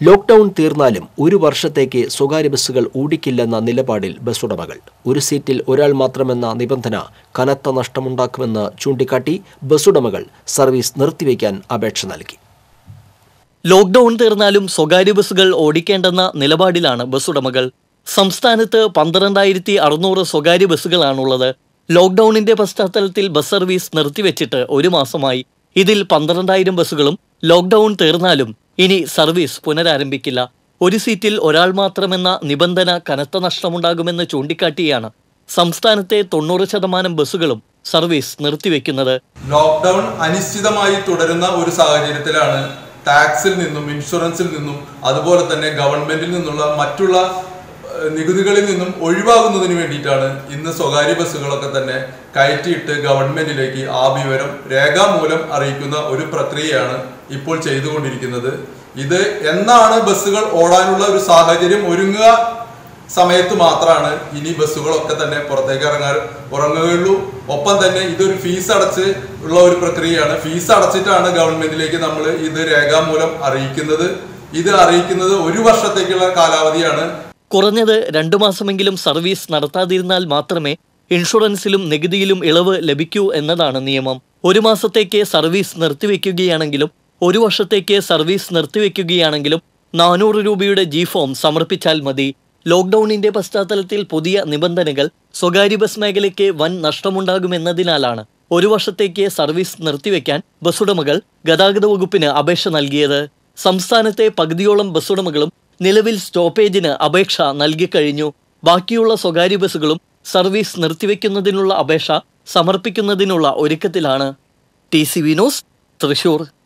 lockdown തീർന്നാലും ഒരു വർഷത്തേക്ക് സ്വകാര്യ ബസ്സുകൾ ഓടിക്കില്ലെന്ന നിലപാടിൽ ബസ്സുടമകൾ ഒരു സീറ്റിൽ ഒരാൾ മാത്രമെന്ന നിബന്ധന കനത്ത നഷ്ടമുണ്ടാക്കുമെന്ന് ചൂണ്ടിക്കാട്ടി ബസ്സുടമകൾ സർവീസ് നിർത്തിവെക്കാൻ അപേക്ഷ നൽകി ലോക്ക്ഡൌൺ തീർന്നാലും സ്വകാര്യ ബസ്സുകൾ ഓടിക്കേണ്ടെന്ന നിലപാടിലാണ് ബസ് ഉടമകൾ സംസ്ഥാനത്ത് പന്ത്രണ്ടായിരത്തി അറുന്നൂറ് സ്വകാര്യ ബസ്സുകളാണുള്ളത് ലോക്ക്ഡൌണിന്റെ പശ്ചാത്തലത്തിൽ ബസ് സർവീസ് നിർത്തിവെച്ചിട്ട് ഒരു മാസമായി ഇതിൽ പന്ത്രണ്ടായിരം ബസ്സുകളും ലോക്ക്ഡൌൺ തീർന്നാലും ഇനി സർവീസ് പുനരാരംഭിക്കില്ല ഒരു സീറ്റിൽ ഒരാൾ മാത്രമെന്ന നിബന്ധന കനത്ത നഷ്ടമുണ്ടാകുമെന്ന് ചൂണ്ടിക്കാട്ടിയാണ് സംസ്ഥാനത്തെ തൊണ്ണൂറ് ശതമാനം ബസ്സുകളും സർവീസ് നിർത്തിവെക്കുന്നത് ലോക്ക്ഡൌൺ അനിശ്ചിതമായി തുടരുന്ന ഒരു സാഹചര്യത്തിലാണ് ടാക്സിൽ നിന്നും ഇൻഷുറൻസിൽ നിന്നും അതുപോലെ തന്നെ ഗവൺമെന്റിൽ നിന്നുള്ള മറ്റുള്ള ഏഹ്, നികുതികളിൽ നിന്നും ഒഴിവാകുന്നതിന് വേണ്ടിയിട്ടാണ് ഇന്ന് സ്വകാര്യ ബസ്സുകളൊക്കെ തന്നെ കയറ്റിയിട്ട് ഗവൺമെന്റിലേക്ക് ആ വിവരം രേഖാമൂലം അറിയിക്കുന്ന ഒരു പ്രക്രിയയാണ് ഇപ്പോൾ ചെയ്തുകൊണ്ടിരിക്കുന്നത് ഇത് എന്നാണ് ബസ്സുകൾ ഓടാനുള്ള ഒരു സാഹചര്യം ഒരുങ്ങുക സമയത്ത് മാത്രമാണ് ഇനി ബസ്സുകളൊക്കെ തന്നെ പുറത്തേക്ക് ഇറങ്ങാൻ ഉറങ്ങുകയുള്ളൂ ഒപ്പം തന്നെ ഇതൊരു ഫീസ് അടച്ച് ഉള്ള ഒരു പ്രക്രിയയാണ് ഫീസ് അടച്ചിട്ടാണ് ഗവൺമെന്റിലേക്ക് നമ്മൾ ഇത് രേഖാമൂലം അറിയിക്കുന്നത് ഇത് അറിയിക്കുന്നത് ഒരു വർഷത്തേക്കുള്ള കാലാവധിയാണ് കുറഞ്ഞത് രണ്ടു മാസമെങ്കിലും സർവീസ് നടത്താതിരുന്നാൽ മാത്രമേ ഇൻഷുറൻസിലും നികുതിയിലും ഇളവ് ലഭിക്കൂ എന്നതാണ് നിയമം ഒരു മാസത്തേക്ക് സർവീസ് നിർത്തിവെക്കുകയാണെങ്കിലും ഒരു വർഷത്തേക്ക് സർവീസ് നിർത്തിവെക്കുകയാണെങ്കിലും നാനൂറ് രൂപയുടെ ജി ഫോം സമർപ്പിച്ചാൽ മതി ലോക്ക്ഡൌണിന്റെ പശ്ചാത്തലത്തിൽ പുതിയ നിബന്ധനകൾ സ്വകാര്യ ബസ് മേഖലയ്ക്ക് വൻ നഷ്ടമുണ്ടാകുമെന്നതിനാലാണ് ഒരു വർഷത്തേക്ക് സർവീസ് നിർത്തിവെക്കാൻ ബസ്സുടമകൾ ഗതാഗത വകുപ്പിന് അപേക്ഷ നൽകിയത് സംസ്ഥാനത്തെ പകുതിയോളം ബസ്സുടമകളും നിലവിൽ സ്റ്റോപ്പേജിന് അപേക്ഷ നൽകിക്കഴിഞ്ഞു ബാക്കിയുള്ള സ്വകാര്യ ബസ്സുകളും സർവീസ് നിർത്തിവെക്കുന്നതിനുള്ള അപേക്ഷ സമർപ്പിക്കുന്നതിനുള്ള ഒരുക്കത്തിലാണ് T C V news Thrissur